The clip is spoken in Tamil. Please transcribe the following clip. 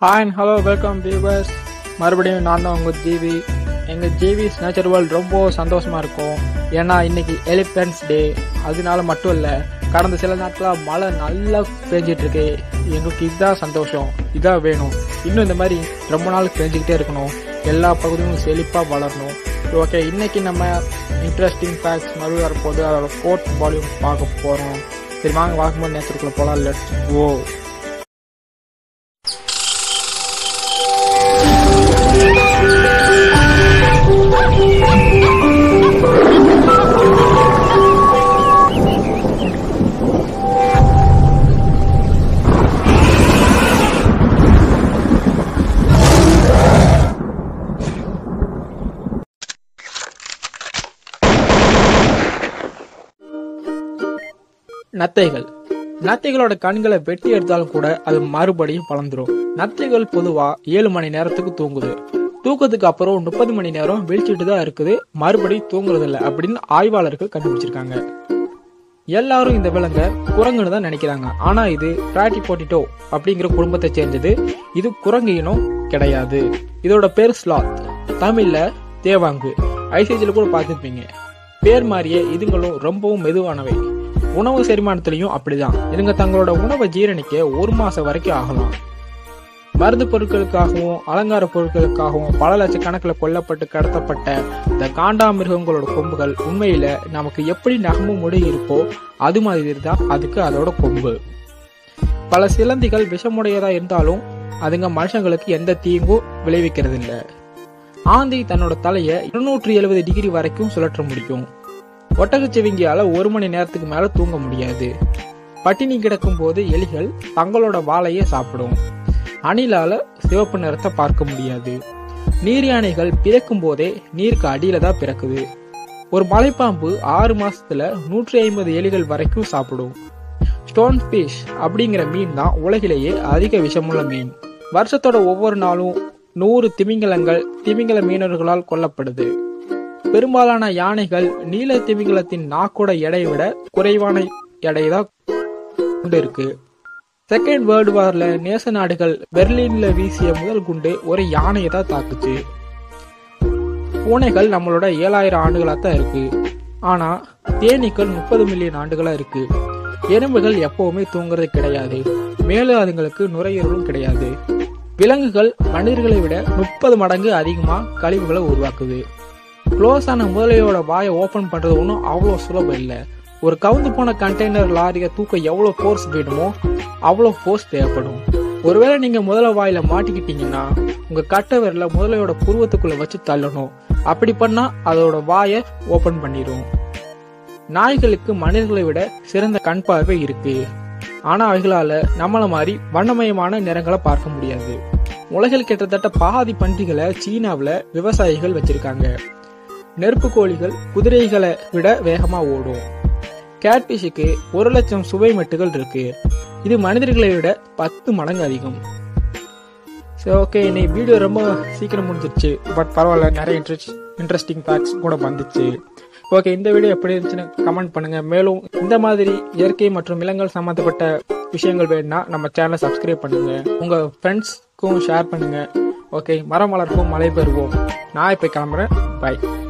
hi and hello welcome viewers மறுபடியும் நான் தான் உங்கள் ஜிவி எங்கள் ஜிவிஸ் நேச்சர் வேர்ல்ட் ரொம்ப சந்தோஷமாக இருக்கும் ஏன்னா இன்னைக்கு எலிஃபென்ட்ஸ் டே அதனால மட்டும் இல்லை கடந்த சில நாட்களாக மழை நல்லா பெஞ்சிட்டு இருக்கு எங்களுக்கு இதுதான் சந்தோஷம் இதான் வேணும் இன்னும் இந்த மாதிரி ரொம்ப நாள் பெஞ்சிக்கிட்டே இருக்கணும் எல்லா பகுதியும் செழிப்பாக வளரணும் ஓகே இன்னைக்கு நம்ம இன்ட்ரெஸ்டிங் ஃபேக்ட்ஸ் மறுபடியும் வரப்போது அதோட ஃபோர்த் வால்யூம் பார்க்க போகிறோம் சரி வாங்க வாக்கும்போது நேச்சருக்குள்ள போகலாம் லெட்ஸ் ஓ நத்தைகள் நத்தைகளோட கண்களை வெட்டி எடுத்தாலும் கூட அது மறுபடியும் பழந்துரும் நத்தைகள் பொதுவா ஏழு மணி நேரத்துக்கு தூங்குது தூக்கத்துக்கு அப்புறம் முப்பது மணி நேரம் விழிச்சிட்டு தான் இருக்குது மறுபடியும் தூங்குறது இல்லை அப்படின்னு ஆய்வாளர்கள் கண்டுபிடிச்சிருக்காங்க எல்லாரும் இந்த விலங்கை குரங்குன்னு தான் நினைக்கிறாங்க ஆனா இது பிராட்டிபோட்டிட்டோ அப்படிங்கிற குடும்பத்தை சேர்ந்தது இது குரங்கு இனம் கிடையாது இதோட பேர் ஸ்லாத் தமிழ்ல தேவாங்கு ஐசிஜில கூட பார்த்துருப்பீங்க பேர் மாதிரியே இதுங்களும் ரொம்பவும் மெதுவானவை உணவு செரிமானத்திலையும் அப்படிதான் இதுங்க தங்களோட உணவை ஜீரணிக்க ஒரு மாசம் வரைக்கும் ஆகலாம் மருந்து பொருட்களுக்காகவும் அலங்கார பொருட்களுக்காகவும் பல லட்சக்கணக்கில் கொல்லப்பட்டு கடத்தப்பட்ட இந்த காண்டாமிருகங்களோட கொம்புகள் உண்மையில நமக்கு எப்படி நகமும் முடி இருக்கோ அது மாதிரி தான் அதுக்கு அதோட கொம்பு பல சிலந்திகள் விஷமுடையதா இருந்தாலும் அதுங்க மனுஷங்களுக்கு எந்த தீங்கும் விளைவிக்கிறது இல்ல ஆந்தி தன்னோட தலையை இருநூற்றி எழுபது டிகிரி வரைக்கும் சுழற்ற முடியும் ஒட்டகச்சிவிங்கியால ஒரு மணி நேரத்துக்கு மேல தூங்க முடியாது பட்டினி கிடக்கும் போது எலிகள் தங்களோட வாழையே சாப்பிடும் அணிலால சிவப்பு நிறத்தை பார்க்க முடியாது நீர் யானைகள் பிறக்கும் போதே நீருக்கு அடியில தான் பிறக்குது ஒரு மலைப்பாம்பு ஆறு மாசத்துல நூற்றி ஐம்பது எலிகள் வரைக்கும் சாப்பிடும் ஸ்டோன் ஃபிஷ் அப்படிங்கிற மீன் தான் உலகிலேயே அதிக விஷமுள்ள மீன் வருஷத்தோட ஒவ்வொரு நாளும் நூறு திமிங்கலங்கள் திமிங்கல மீனவர்களால் கொல்லப்படுது பெரும்பாலான யானைகள் நீல திமிங்கலத்தின் நாக்கோட எடையை விட குறைவான எடை தான் கொண்டு இருக்கு செகண்ட் வேர்ல்டு வார்ல நேச நாடுகள் பெர்லின்ல வீசிய முதல் குண்டு ஒரு யானையை தான் தாக்குச்சு பூனைகள் நம்மளோட ஏழாயிரம் ஆண்டுகளா தான் இருக்கு ஆனா தேனீக்கள் முப்பது மில்லியன் ஆண்டுகளா இருக்கு எறும்புகள் எப்பவுமே தூங்குறது கிடையாது மேலும் அதுங்களுக்கு நுரையீரலும் கிடையாது விலங்குகள் மனிதர்களை விட முப்பது மடங்கு அதிகமா கழிவுகளை உருவாக்குது க்ளோஸ் ஆன முதலையோட வாயை ஓபன் பண்றது ஒன்றும் அவ்வளோ சுலபம் இல்லை ஒரு கவுந்து போன கண்டெய்னர் லாரியை தூக்க எவ்வளோ ஃபோர்ஸ் வேணுமோ அவ்வளோ ஃபோர்ஸ் தேவைப்படும் ஒருவேளை நீங்க முதல வாயில மாட்டிக்கிட்டீங்கன்னா உங்க கட்டை விரல முதலையோட புருவத்துக்குள்ள வச்சு தள்ளணும் அப்படி பண்ணா அதோட வாயை ஓபன் பண்ணிடும் நாய்களுக்கு மனிதர்களை விட சிறந்த கண் பார்வை இருக்கு ஆனா அவைகளால நம்மள மாதிரி வண்ணமயமான நிறங்களை பார்க்க முடியாது உலகில் கிட்டத்தட்ட பாதி பன்றிகளை சீனாவில் விவசாயிகள் வச்சிருக்காங்க நெருப்பு கோழிகள் குதிரைகளை விட வேகமா ஓடும் கேட்பிஷுக்கு ஒரு லட்சம் சுவை மெட்டுகள் இருக்கு இது மனிதர்களை விட பத்து மடங்கு அதிகம் சரி ஓகே இன்னைக்கு வீடியோ ரொம்ப சீக்கிரம் முடிஞ்சிருச்சு பட் பரவாயில்ல நிறைய இன்ட்ரெஸ்ட் இன்ட்ரெஸ்டிங் ஃபேக்ட்ஸ் கூட வந்துச்சு ஓகே இந்த வீடியோ எப்படி இருந்துச்சுன்னு கமெண்ட் பண்ணுங்க மேலும் இந்த மாதிரி இயற்கை மற்றும் விலங்குகள் சம்மந்தப்பட்ட விஷயங்கள் வேணும்னா நம்ம சேனலை சப்ஸ்கிரைப் பண்ணுங்க உங்க ஃப்ரெண்ட்ஸ்க்கும் ஷேர் பண்ணுங்க ஓகே மரம் வளர்ப்போம் மழை பெறுவோம் நான் இப்போ கிளம்புறேன் பை